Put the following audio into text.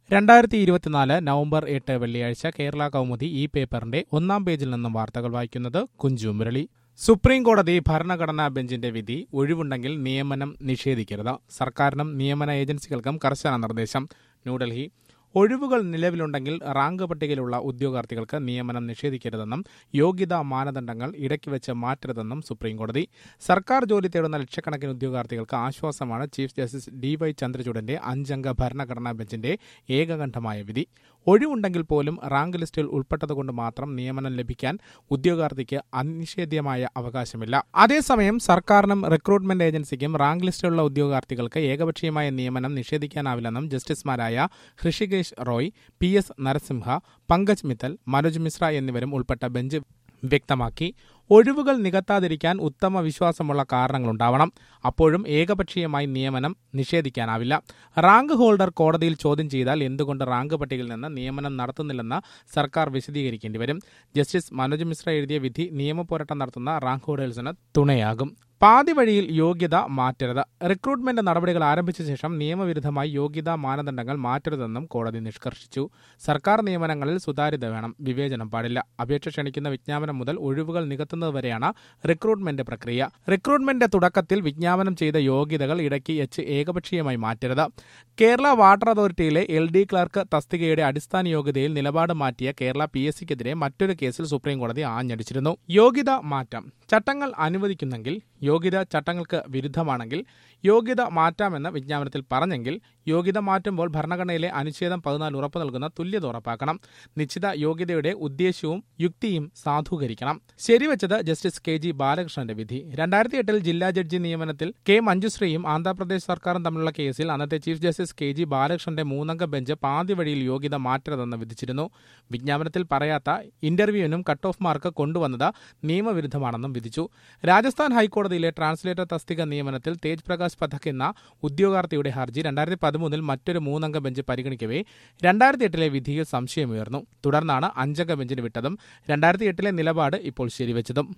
രണ്ടായിരത്തി ഇരുപത്തിനാല് നവംബർ എട്ട് വെള്ളിയാഴ്ച കേരള കൗമുദി ഈ പേപ്പറിന്റെ ഒന്നാം പേജിൽ നിന്നും വാർത്തകൾ വായിക്കുന്നത് കുഞ്ചു മുരളി സുപ്രീം കോടതി ഭരണഘടനാ ബെഞ്ചിന്റെ വിധി ഒഴിവുണ്ടെങ്കിൽ നിയമനം നിഷേധിക്കരുത് സർക്കാരിനും നിയമന ഏജൻസികൾക്കും കർശന നിർദ്ദേശം ന്യൂഡൽഹി ഒഴിവുകൾ നിലവിലുണ്ടെങ്കിൽ റാങ്ക് പട്ടികയിലുള്ള ഉദ്യോഗാർത്ഥികൾക്ക് നിയമനം നിഷേധിക്കരുതെന്നും യോഗ്യതാ മാനദണ്ഡങ്ങൾ ഇടയ്ക്ക് വെച്ച് മാറ്റരുതെന്നും സുപ്രീംകോടതി സർക്കാർ ജോലി തേടുന്ന ലക്ഷക്കണക്കിന് ഉദ്യോഗാർത്ഥികൾക്ക് ആശ്വാസമാണ് ചീഫ് ജസ്റ്റിസ് ഡി വൈ ചന്ദ്രചൂഡന്റെ അഞ്ചംഗ ഭരണഘടനാ ബെഞ്ചിന്റെ ഏകകണ്ഠമായ വിധി ഒഴിവുണ്ടെങ്കിൽ പോലും റാങ്ക് ലിസ്റ്റിൽ ഉൾപ്പെട്ടതുകൊണ്ട് മാത്രം നിയമനം ലഭിക്കാൻ ഉദ്യോഗാർത്ഥിക്ക് അനിഷേധ്യമായ അവകാശമില്ല അതേസമയം സർക്കാരിനും റിക്രൂട്ട്മെന്റ് ഏജൻസിക്കും റാങ്ക് ലിസ്റ്റിലുള്ള ഉദ്യോഗാർത്ഥികൾക്ക് ഏകപക്ഷീയമായ നിയമനം നിഷേധിക്കാനാവില്ലെന്നും ജസ്റ്റിസുമാരായ ഹൃഷികേശ് റോയ് പി എസ് നരസിംഹ പങ്കജ് മിത്തൽ മനോജ് മിശ്ര എന്നിവരും ഉൾപ്പെട്ട ബെഞ്ച് വ്യക്തമാക്കി ഒഴിവുകൾ നികത്താതിരിക്കാൻ ഉത്തമ വിശ്വാസമുള്ള കാരണങ്ങളുണ്ടാവണം അപ്പോഴും ഏകപക്ഷീയമായി നിയമനം നിഷേധിക്കാനാവില്ല റാങ്ക് ഹോൾഡർ കോടതിയിൽ ചോദ്യം ചെയ്താൽ എന്തുകൊണ്ട് റാങ്ക് പട്ടികയിൽ നിന്ന് നിയമനം നടത്തുന്നില്ലെന്ന് സർക്കാർ വിശദീകരിക്കേണ്ടി വരും ജസ്റ്റിസ് മനോജ് മിശ്ര എഴുതിയ വിധി നിയമപോരാട്ടം നടത്തുന്ന റാങ്ക് ഹോൾഡേഴ്സിന് തുണയാകും പാതി വഴിയിൽ യോഗ്യത മാറ്റരുത് റിക്രൂട്ട്മെന്റ് നടപടികൾ ആരംഭിച്ച ശേഷം നിയമവിരുദ്ധമായി യോഗ്യതാ മാനദണ്ഡങ്ങൾ മാറ്റരുതെന്നും കോടതി നിഷ്കർഷിച്ചു സർക്കാർ നിയമനങ്ങളിൽ സുതാര്യത വേണം വിവേചനം പാടില്ല അപേക്ഷ ക്ഷണിക്കുന്ന വിജ്ഞാപനം മുതൽ ഒഴിവുകൾ നികത്തുന്നതുവരെയാണ് റിക്രൂട്ട്മെന്റ് പ്രക്രിയ റിക്രൂട്ട്മെന്റ് തുടക്കത്തിൽ വിജ്ഞാപനം ചെയ്ത യോഗ്യതകൾ ഇടയ്ക്ക് എച്ച് ഏകപക്ഷീയമായി മാറ്റരുത് കേരള വാട്ടർ അതോറിറ്റിയിലെ എൽ ഡി ക്ലർക്ക് തസ്തികയുടെ അടിസ്ഥാന യോഗ്യതയിൽ നിലപാട് മാറ്റിയ കേരള പി എസ് സിക്കെതിരെ മറ്റൊരു കേസിൽ സുപ്രീംകോടതി ആഞ്ഞടിച്ചിരുന്നു യോഗ്യത മാറ്റം ചട്ടങ്ങൾ അനുവദിക്കുന്നെങ്കിൽ യോഗ്യത ചട്ടങ്ങൾക്ക് വിരുദ്ധമാണെങ്കിൽ യോഗ്യത മാറ്റാമെന്ന് വിജ്ഞാപനത്തിൽ പറഞ്ഞെങ്കിൽ യോഗ്യത മാറ്റുമ്പോൾ ഭരണഘടനയിലെ അനുച്ഛേദം പതിനാല് ഉറപ്പു നൽകുന്ന തുല്യത ഉറപ്പാക്കണം നിശ്ചിത യോഗ്യതയുടെ ഉദ്ദേശ്യവും യുക്തിയും സാധൂകരിക്കണം ശരിവെച്ചത് ജസ്റ്റിസ് കെ ജി ബാലകൃഷ്ണന്റെ വിധി രണ്ടായിരത്തി എട്ടിൽ ജില്ലാ ജഡ്ജി നിയമനത്തിൽ കെ മഞ്ജുശ്രീയും ആന്ധ്രാപ്രദേശ് സർക്കാരും തമ്മിലുള്ള കേസിൽ അന്നത്തെ ചീഫ് ജസ്റ്റിസ് കെ ജി ബാലകൃഷ്ണന്റെ മൂന്നംഗ ബെഞ്ച് പാതി വഴിയിൽ യോഗ്യത മാറ്റരുതെന്ന് വിധിച്ചിരുന്നു വിജ്ഞാപനത്തിൽ പറയാത്ത ഇന്റർവ്യൂവിനും കട്ട് ഓഫ് മാർക്ക് കൊണ്ടുവന്നത് നിയമവിരുദ്ധമാണെന്നും വിധിച്ചു രാജസ്ഥാൻ ഹൈക്കോടതിയിലെ ട്രാൻസ്ലേറ്റർ തസ്തിക നിയമനത്തിൽ തേജ് പ്രകാശ് പഥക് എന്ന ഉദ്യോഗാർത്ഥിയുടെ ഹർജി രണ്ടായിരത്തി പതിമൂന്നിൽ മറ്റൊരു മൂന്നംഗ ബെഞ്ച് പരിഗണിക്കവേ രണ്ടായിരത്തി എട്ടിലെ വിധിയിൽ സംശയമുയർന്നു തുടർന്നാണ് അഞ്ചംഗ ബെഞ്ചിന് വിട്ടതും രണ്ടായിരത്തി എട്ടിലെ നിലപാട് ഇപ്പോൾ ശരിവെച്ചതും